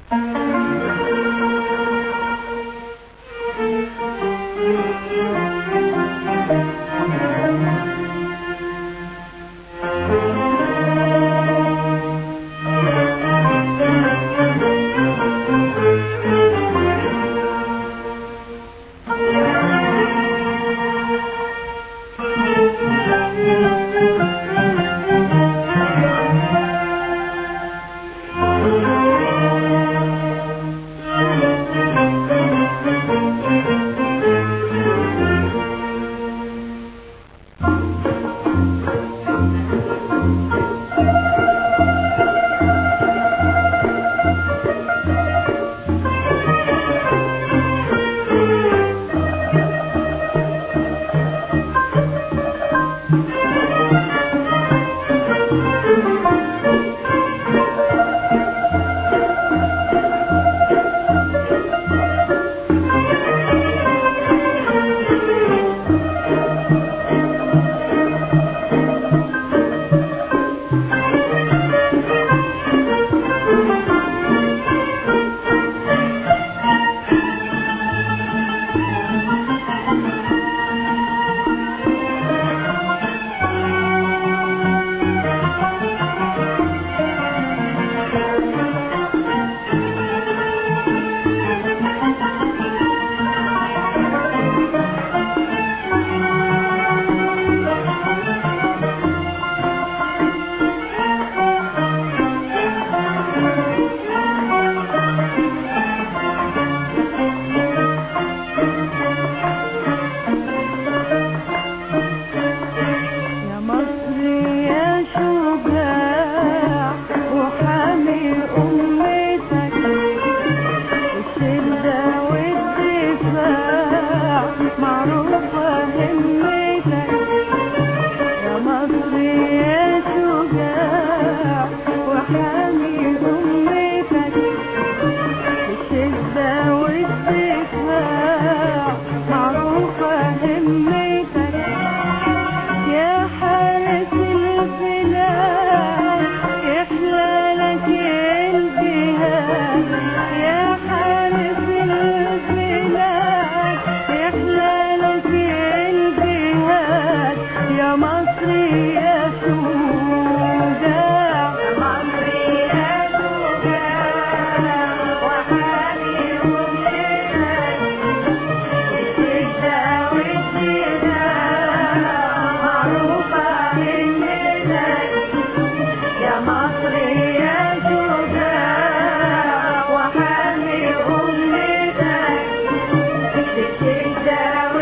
يا مصر يا شجاع وحامي أمتك الشدة والدفاع معروفة همتك يا مصر يا شجاع وحامي أمتك الشدة والدفاع معروفة همتك يا حارس البلاد إحلالك الجهاد يا حارس البلاد إحلالك الجهاد يا مصر يا شجاع يا مصر يا شجاع وحامي أمتك الشدة والدفاع معروفة همتك يا مصر يا شجاع وحامي أمتك الشدة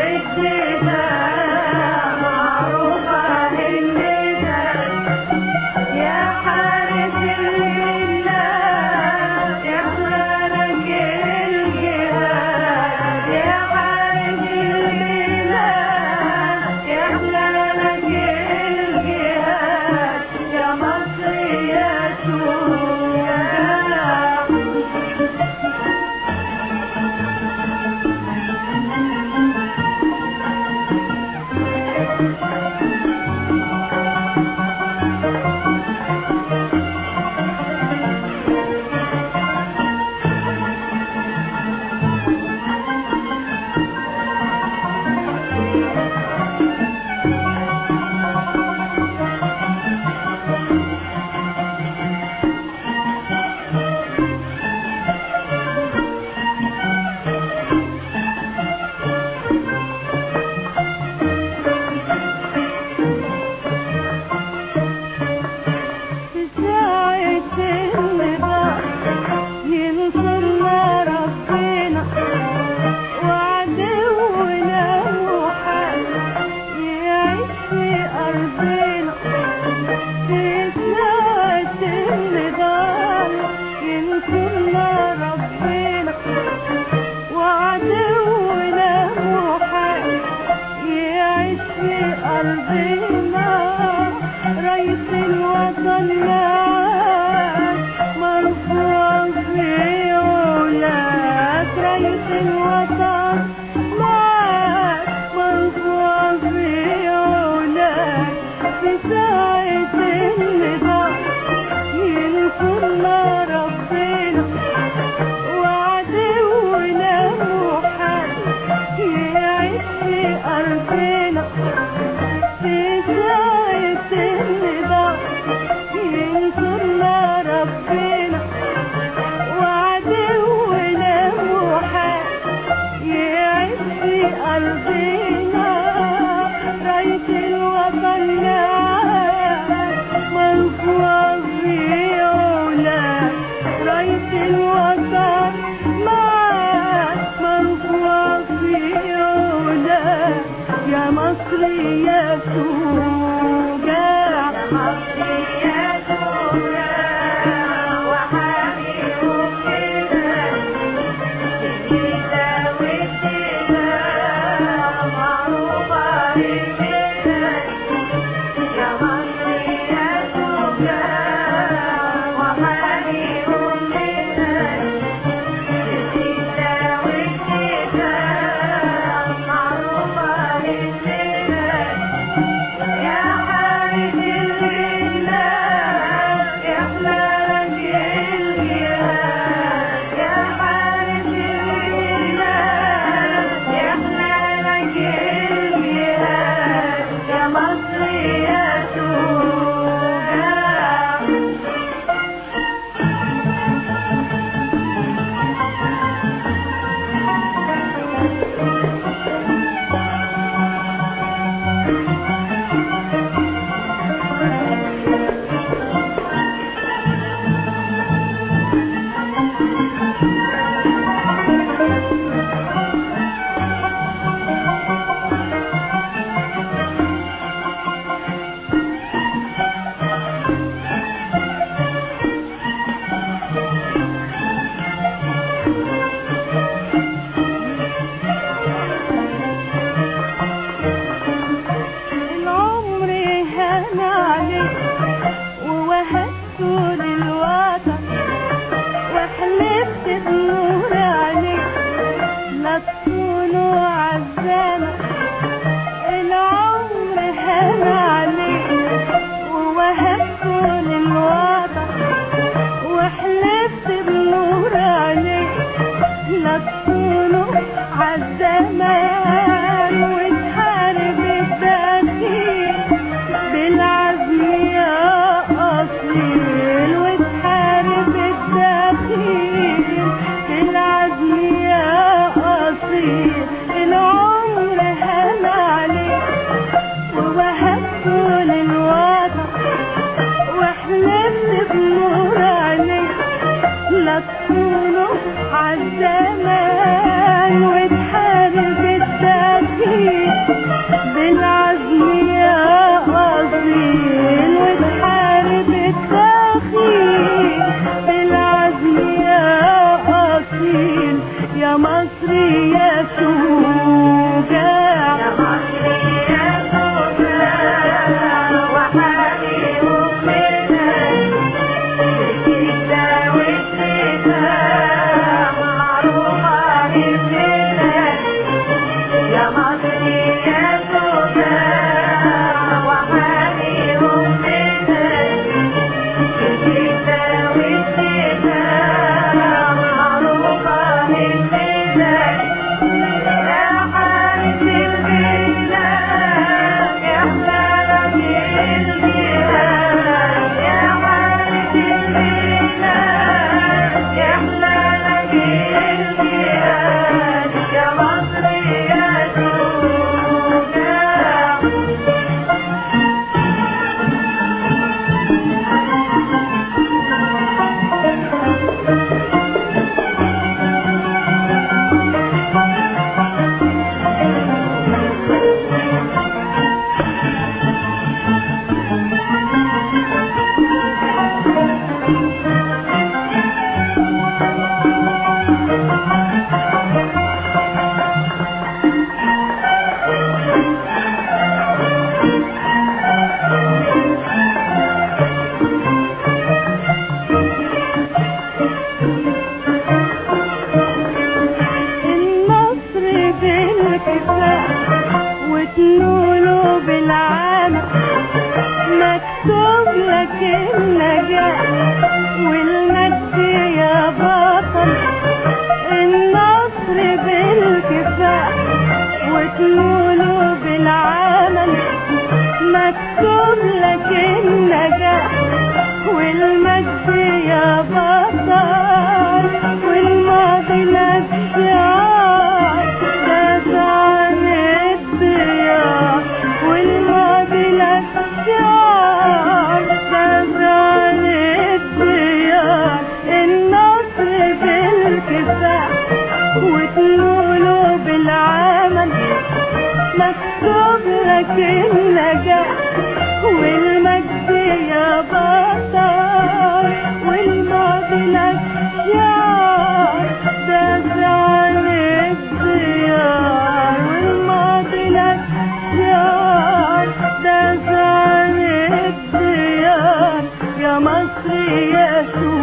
والدفاع معروفة همتك يا حارس البلاد إحلالك الجهاد يا حارس البلاد إحلالك الجهاد يا مصر يا شجاع في ساعة النضال ينصرنا ربنا وعدونا محال يعيش في أرضنا في ساعة النضال ينصرنا ربنا وعدونا محال يعيش في أرضنا رئيس الوطن معاك مرفوع في علاك رئيس الوطن معاك مرفوع في علاك في ساعة النضال ينصرنا ربنا عليك ووهبته للوطن وحلفت بنور عليك لا تكونوا عزامة العمر هان عليك ووهبته للوطن وحلفت بنور عليك لا تكونوا عالزمان وتحارب الدخيل بالعزم يا أصيل وتحارب الدخيل بالعزم يا أصيل العمر هان عليك ووهبته للوطن وحلفت بنور عليك لا تكونوا عالزمان وتحارب الدخيل بالعزم يا أصيل وتحارب الدخيل بالعزم يا أصيل يا مصري يا شجاع يا مصري يا شجاع وحبيب منك يا مصري يا شجاع وحبيب منك الشتاء والشتاء معروفة منك يا حارس البلاد احنا لك الجهاد يا حارس البلاد احنا لك الجهاد يا مصري يا شجاع النصر بالكفاح وتنوله بالعمل مكتوب لك النجاح والمجد يا بطل النصر بالكفاح وتنوله بالعمل مكتوب لك النجاح والمجد يا بطل والماضي لك شعار دافع عن الديار والماضي لك شعار دافع عن الديار النصر بالكفاح وتنوله بالعمل مكتوب لك النجاح والمجد يا بطل والماضي لك شعار دافع عن الديار والماضي لك شعار دافع عن الديار يا مصري يا شو